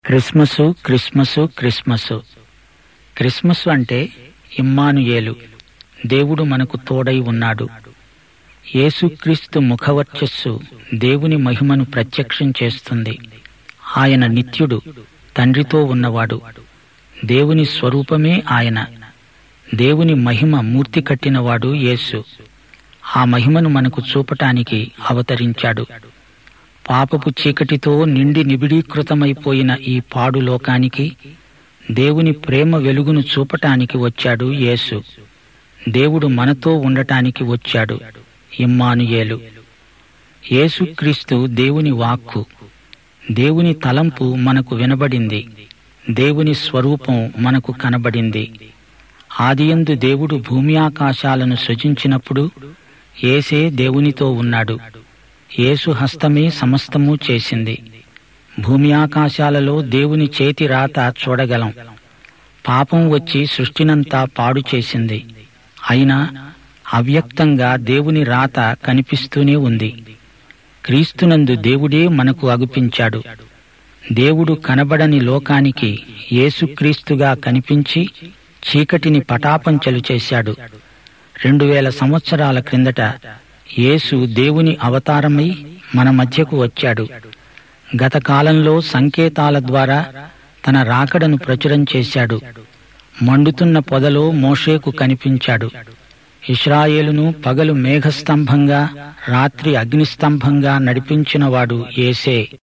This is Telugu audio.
క్రిస్మసు క్రిస్మసు క్రిస్మసు క్రిస్మస్ అంటే ఇమ్మానుయేలు దేవుడు మనకు తోడై ఉన్నాడు యేసుక్రీస్తు ముఖవర్చస్సు దేవుని మహిమను ప్రత్యక్షం చేస్తుంది ఆయన నిత్యుడు తండ్రితో ఉన్నవాడు దేవుని స్వరూపమే ఆయన దేవుని మహిమ మూర్తి కట్టినవాడు యేసు ఆ మహిమను మనకు చూపటానికి అవతరించాడు పాపపు చీకటితో నిండి నిబిడీకృతమైపోయిన ఈ పాడు లోకానికి దేవుని ప్రేమ వెలుగును చూపటానికి వచ్చాడు యేసు దేవుడు మనతో ఉండటానికి వచ్చాడు ఇమ్మానుయేలు యేసుక్రీస్తు దేవుని వాక్కు దేవుని తలంపు మనకు వినబడింది దేవుని స్వరూపం మనకు కనబడింది ఆదియందు దేవుడు భూమి ఆకాశాలను సృజించినప్పుడు ఏసే దేవునితో ఉన్నాడు యేసు హస్తమే సమస్తము చేసింది భూమి ఆకాశాలలో దేవుని చేతి రాత చూడగలం పాపం వచ్చి సృష్టినంతా పాడు చేసింది అయినా అవ్యక్తంగా దేవుని రాత కనిపిస్తూనే ఉంది క్రీస్తునందు దేవుడే మనకు అగుపించాడు దేవుడు కనబడని లోకానికి యేసుక్రీస్తుగా కనిపించి చీకటిని పటాపంచలు చేశాడు రెండు వేల సంవత్సరాల క్రిందట యేసు దేవుని అవతారమై మన మధ్యకు వచ్చాడు గత కాలంలో సంకేతాల ద్వారా తన రాకడను ప్రచురం చేశాడు మండుతున్న పొదలో మోషేకు కనిపించాడు ఇస్రాయేలును పగలు మేఘస్తంభంగా రాత్రి అగ్నిస్తంభంగా నడిపించినవాడు ఏసే